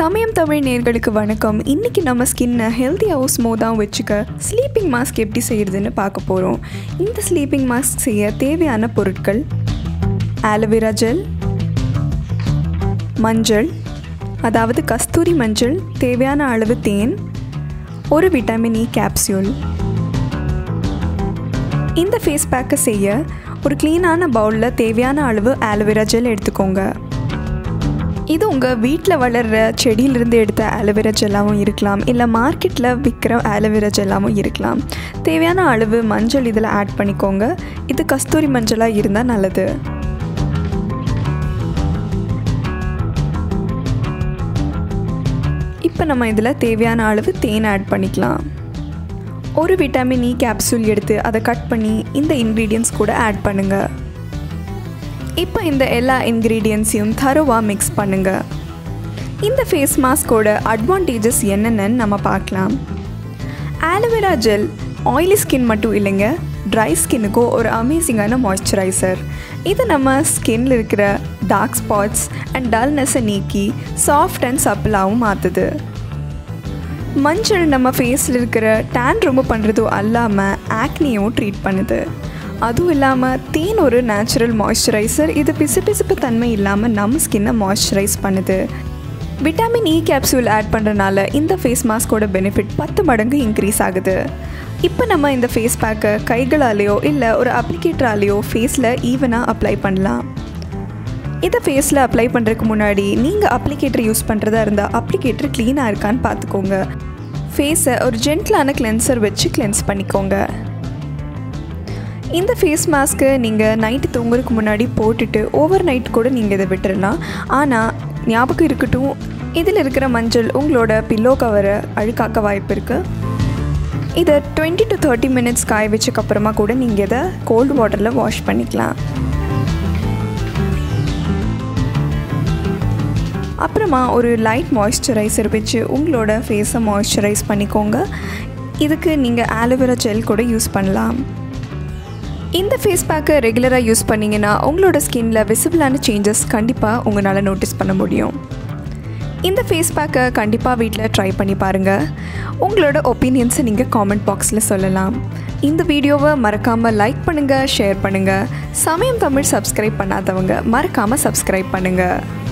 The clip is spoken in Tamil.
சமயம் தமிழ் நேர்களுக்கு வணக்கம் இன்றைக்கி நம்ம ஸ்கின்னை ஹெல்த்தியாகவும் ஸ்மூத்தாக வச்சுக்க ஸ்லீப்பிங் மாஸ்க் எப்படி செய்கிறதுன்னு பார்க்க போகிறோம் இந்த ஸ்லீப்பிங் மாஸ்க் செய்ய தேவையான பொருட்கள் ஆலோவேரா ஜெல் மஞ்சள் அதாவது கஸ்தூரி மஞ்சள் தேவையான அளவு தேன் ஒரு விட்டமின் இ கேப்சியூல் இந்த ஃபேஸ் பேக்கை செய்ய ஒரு க்ளீனான பவுலில் தேவையான அளவு ஆலோவேரா ஜெல் எடுத்துக்கோங்க இது உங்கள் வீட்டில் வளர்கிற செடியிலிருந்து எடுத்த ஆலோவேரா ஜெல்லாகவும் இருக்கலாம் இல்லை மார்க்கெட்டில் விற்கிற ஆலோவேரா ஜெல்லாகவும் இருக்கலாம் தேவையான அளவு மஞ்சள் இதில் ஆட் பண்ணிக்கோங்க இது கஸ்தூரி மஞ்சளாக இருந்தால் நல்லது இப்போ நம்ம இதில் தேவையான அளவு தேன் ஆட் பண்ணிக்கலாம் ஒரு விட்டமின் இ கேப்சூல் எடுத்து அதை கட் பண்ணி இந்த இன்க்ரீடியன்ஸ் கூட ஆட் பண்ணுங்கள் இப்போ இந்த எல்லா இன்க்ரீடியன்ஸையும் தரோவாக மிக்ஸ் பண்ணுங்கள் இந்த ஃபேஸ் மாஸ்கோட அட்வான்டேஜஸ் என்னென்னு நம்ம பார்க்கலாம் ஆலோவேரா ஜெல் ஆயிலி ஸ்கின் மட்டும் இல்லைங்க ட்ரை ஸ்கின்னுக்கும் ஒரு அமேசிங்கான மாய்ஸ்சரைசர் இது நம்ம ஸ்கின்ல இருக்கிற டார்க் ஸ்பாட்ஸ் அண்ட் டல்னஸை நீக்கி சாஃப்ட் அண்ட் சப்பிளாகவும் மாற்றுது மஞ்சள் நம்ம ஃபேஸில் இருக்கிற டேன் ரிமூவ் பண்ணுறதும் அல்லாமல் ஆக்னியும் ட்ரீட் பண்ணுது அதுவும் இல்லாமல் தேன் ஒரு நேச்சுரல் மாய்ஸ்சரைசர் இது பிசுபிசுப்பு தன்மை இல்லாமல் நம்ம ஸ்கின்னை மாய்ஸ்சரைஸ் பண்ணுது விட்டாமின் இ கேப்சூல் ஆட் பண்ணுறனால இந்த ஃபேஸ் மாஸ்கோட பெனிஃபிட் பத்து மடங்கு இன்க்ரீஸ் ஆகுது இப்போ நம்ம இந்த ஃபேஸ் பேக்கை கைகளாலேயோ இல்லை ஒரு அப்ளிகேட்டராலேயோ ஃபேஸில் ஈவனாக அப்ளை பண்ணலாம் இதை ஃபேஸில் அப்ளை பண்ணுறதுக்கு முன்னாடி நீங்கள் அப்ளிகேட்டர் யூஸ் பண்ணுறதா இருந்தால் அப்ளிகேட்டர் க்ளீனாக இருக்கான்னு பார்த்துக்கோங்க ஃபேஸை ஒரு ஜென்டிலான கிளென்சர் வச்சு கிளென்ஸ் பண்ணிக்கோங்க இந்த ஃபேஸ் மாஸ்க்கு நீங்கள் நைட்டு தூங்குறதுக்கு முன்னாடி போட்டுட்டு ஓவர் நைட் கூட நீங்கள் இதை விட்டுறலாம் ஆனால் ஞாபகம் இருக்கட்டும் இதில் இருக்கிற மஞ்சள் உங்களோட பில்லோ கவரை அழுக்காக்க வாய்ப்பு இருக்குது இதை டுவெண்ட்டி டு தேர்ட்டி மினிட்ஸ் காய வச்சக்கப்புறமா கூட நீங்கள் இதை கோல்டு வாட்டரில் வாஷ் பண்ணிக்கலாம் அப்புறமா ஒரு லைட் மாய்ஸ்சரைசர் வச்சு உங்களோட ஃபேஸை மாய்ஸ்சரைஸ் பண்ணிக்கோங்க இதுக்கு நீங்கள் ஆலோவேரா ஜெல் கூட யூஸ் பண்ணலாம் இந்த ஃபேஸ் பேக்கை ரெகுலராக யூஸ் பண்ணிங்கன்னா உங்களோட ஸ்கின்னில் விசிபிளான சேஞ்சஸ் கண்டிப்பாக உங்களால் நோட்டீஸ் பண்ண முடியும் இந்த ஃபேஸ் பேக்கை கண்டிப்பாக வீட்டில் ட்ரை பண்ணி பாருங்கள் உங்களோட ஒப்பீனியன்ஸை நீங்கள் காமெண்ட் பாக்ஸில் சொல்லலாம் இந்த வீடியோவை மறக்காமல் லைக் பண்ணுங்கள் ஷேர் பண்ணுங்கள் சமயம் தமிழ் சப்ஸ்கிரைப் பண்ணாதவங்க மறக்காமல் சப்ஸ்கிரைப் பண்ணுங்கள்